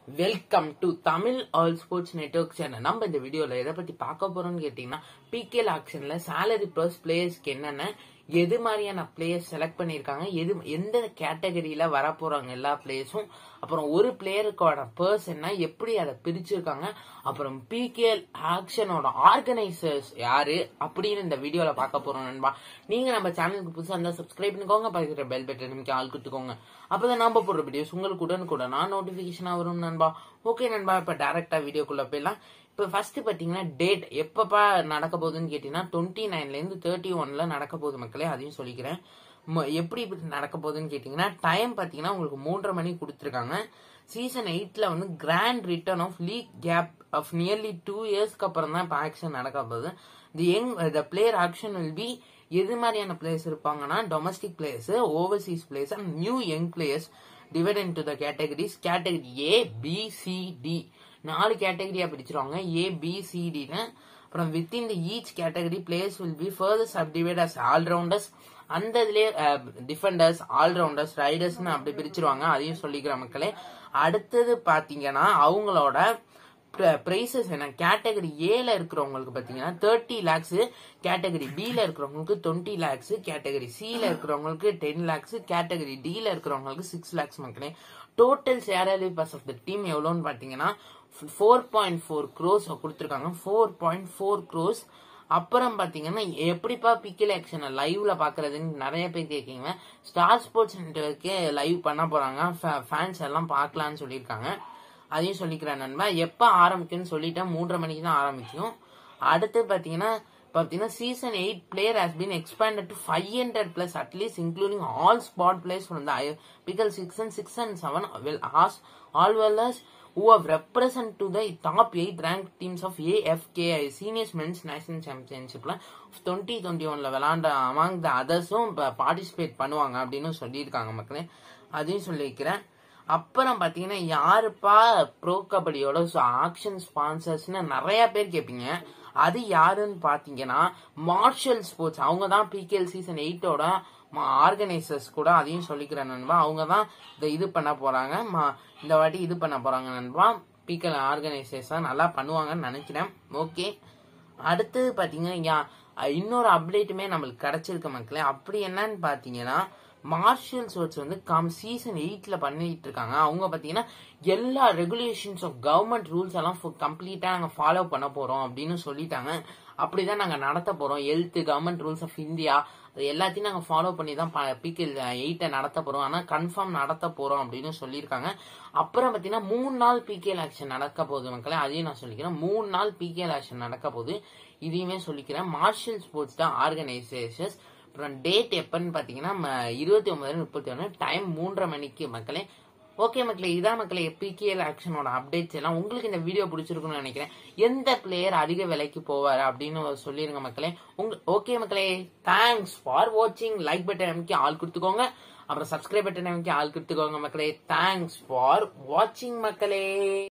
welcome to Tamil all sports network channel நம்ம இந்த வீடியோல எதை பத்தி பார்க்க போறோம்னு கேட்டீங்கன்னா பிகேல் ஆக்ஷன்ல சேலரி ப்ளஸ் பிளேயர்ஸ்க்கு என்னென்ன எது மாதிரியான பிளேயர்ஸ் செலக்ட் பண்ணியிருக்காங்க எது எந்த கேட்டகரியில வர போறாங்க எல்லா பிளேயர்ஸும் அப்புறம் ஒரு பிளேயருக்கோட பர்ஸ் என்ன எப்படி அதை பிரிச்சிருக்காங்க அப்புறம் பிகேஎல் ஆக்ஷனோட ஆர்கனைசர்ஸ் யாரு அப்படின்னு இந்த வீடியோல பார்க்க போறோம் நண்பா நீங்க நம்ம சேனலுக்கு புதுசா இருந்தா சப்ஸ்கிரைப் பண்ணிக்கோங்க பக்கத்துல பெல் பட்டன் நிமிக்க ஆள் கொடுத்துக்கோங்க அப்பதான் நாம போடுற வீடியோஸ் உங்களுக்கு உடனே கூட நான் நோட்டிபிகேஷனா வரும் நண்பா ஓகே நண்பா இப்ப டைரக்டா வீடியோக்குள்ள போயிடலாம் இப்போ ஃபர்ஸ்ட் பாத்தீங்கன்னா டேட் எப்பப்பா நடக்க போகுதுன்னு கேட்டீங்கன்னா டுவெண்ட்டி நைன்ல இருந்து தேர்ட்டி ஒன்ல நடக்க போகுது மக்களே அதையும் சொல்லிக்கிறேன் ம- எப்படி இப்படி நடக்க போகுதுன்னு கேட்டீங்கன்னா டைம் பாத்தீங்கன்னா உங்களுக்கு மூன்றரை மணி கொடுத்துருக்காங்க சீசன் எயிட்ல வந்து grand return of league gap of nearly two இயர்ஸ்க்கு அப்புறம் தான் இப்போ ஆக்ஷன் நடக்க போகுது the young the player auction will be எது மாதிரியான பிளேயர்ஸ் இருப்பாங்கன்னா domestic players overseas players and new young players divide into the categories category A B C D நாலு கேட்டகரியா பிரிச்சிருவாங்க ஏ பி சி டின்னு அப்புறம் within the each category players will be further subdivide as allrounders அந்த இதுலயே defenders all-rounders ரைடர்ஸ்னு அப்படி பிரிச்சிருவாங்க அதையும் சொல்லிக்கிற மக்களே அடுத்தது பாத்தீங்கன்னா அவங்களோட பிரைசஸ் என்ன கேட்டகரி ஏல இருக்கிறவங்களுக்கு பாத்தீங்கன்னா தேர்ட்டி லேக்ஸ் கேட்டகரி பில இருக்கிறவங்களுக்கு டுவெண்ட்டி லேக்ஸ் கேட்டகரி சில இருக்கிறவங்களுக்கு டென் லேக்ஸ் கேட்டகரி டில இருக்கிறவங்களுக்கு சிக்ஸ் லேக்ஸ் மக்களே total salary purse of the team எவ்வளோன்னு பாத்தீங்கன்னா ஃபோர் பாயிண்ட் ஃபோர் க்ரோஸ் கொடுத்துருக்காங்க ஃபோர் பாயிண்ட் ஃபோர் க்ரோஸ் அப்புறம் பாத்தீங்கன்னா எப்படிப்பா பிக்கல் ஆக்ஷனை லைவ்ல பாக்குறதுன்னு நிறைய பேர் கேட்கீங்க ஸ்டார் ஸ்போர்ட்ஸ் நெட்ஒர்க்கே லைவ் பண்ண போறாங்க ஃபேன்ஸ் எல்லாம் பார்க்கலாம்னு சொல்லியிருக்காங்க அதையும் சொல்லிக்கிறேன் நண்பா எப்ப ஆரம்பிக்கும்னு சொல்லிட்டேன் மூன்றரை மணிக்கு தான் ஆரம்பிக்கும் அடுத்து பாத்தீங்கன்னா பாத்தீங்கன்னா season eight player has been expanded to five hundred plus at least including all spot players from the PKL six and six and seven will ask all wellers who have represent to the top eight ranked teams of AFKI seniors men's national championshipல twenty twenty ஒன்ல விளாண்ட among the அதர்ஸும் participate பண்ணுவாங்க அப்படின்னு சொல்லியிருக்காங்க மக்களே அதையும் சொல்லியிருக்கிறேன் அப்புறம் பாத்தீங்கன்னா யாருப்பா ப்ரோ கபடியோட ஆக்ஷன் ஸ்பான்சர்ஸ்னு நிறைய பேர் கேட்பீங்க அது யாருன்னு பாத்தீங்கன்னா மார்ஷல் ஸ்போர்ட்ஸ் அவங்க தான் பிகேஎல் சீசன் எயிட்டோட ஆர்கனைசர்ஸ் கூட அதையும் சொல்லிக்கிறேன் நண்பா அவங்க தான் இந்த இது பண்ண போறாங்க ம- இந்த வாட்டி இது பண்ண போறாங்க நண்பா பிகேஎல் ஆர்கனைசர்ஸ் தான் நல்லா பண்ணுவாங்கன்னு நினைக்கிறேன் ஓகே அடுத்தது பாத்தீங்கன்னா யா- இன்னொரு அப்டேட்டுமே நம்மளுக்கு கிடைச்சிருக்கு மக்களே அப்படி என்னன்னு பாத்தீங்கன்னா மார்ஷியல் ஸ்போர்ட்ஸ் வந்து கம் சீசன் எயிட்ல பண்ணிட்டு இருக்காங்க அவங்க பாத்தீங்கன்னா எல்லா ரெகுலேஷன்ஸ் ஆஃப் கவர்மெண்ட் ரூல்ஸ் எல்லாம் கம்ப்ளீட்டா நாங்க ஃபாலோ பண்ண போறோம் அப்படின்னு சொல்லிட்டாங்க அப்படிதான் நாங்க நடத்த போறோம் health government rules of India அது எல்லாத்தையும் நாங்க ஃபாலோ பண்ணி தான் பிகல் எயிட்டை நடத்த போறோம் ஆனா கன்ஃபார்ம் நடத்த போறோம் அப்படின்னு சொல்லியிருக்காங்க அப்புறம் பாத்தீங்கன்னா மூணு நாள் பிகேஎல் ஆக்ஷன் நடக்க போகுது மக்களே அதையும் நான் சொல்லிக்கிறேன் மூணு நாள் பிகேஎல் ஆக்ஷன் நடக்க போகுது இதையுமே சொல்லிக்கிறேன் மார்ஷியல் ஸ்போர்ட்ஸ் தான் ஆர்கனைசேஷன்ஸ் அப்புறம் டேட் எப்பன்னு பாத்தீங்கன்னா இருபத்தி ஒன்பது முப்பத்தி ஒன்று டைம் மூன்றரை மணிக்கு மக்களே ஓகே மக்களே இதான் மக்களே பிகேஎல் ஆக்ஷனோட அப்டேட்ஸ் எல்லாம் உங்களுக்கு இந்த வீடியோ பிடிச்சிருக்கும்னு நினைக்கிறேன் எந்த பிளேயர் அதிக விலைக்கு போவார் அப்படின்னு சொல்லிருங்க மக்களே உங்க ஓகே மக்களே தேங்க்ஸ் ஃபார் வாட்சிங் லைக் பட்டன் அமைக்கி ஆள் கொடுத்துக்கோங்க அப்புறம் சப்ஸ்கிரைப் பட்டன் அமைக்கி ஆள் கொடுத்துக்கோங்க மக்களே தேங்க்ஸ் ஃபார் வாட்சிங் மக்களே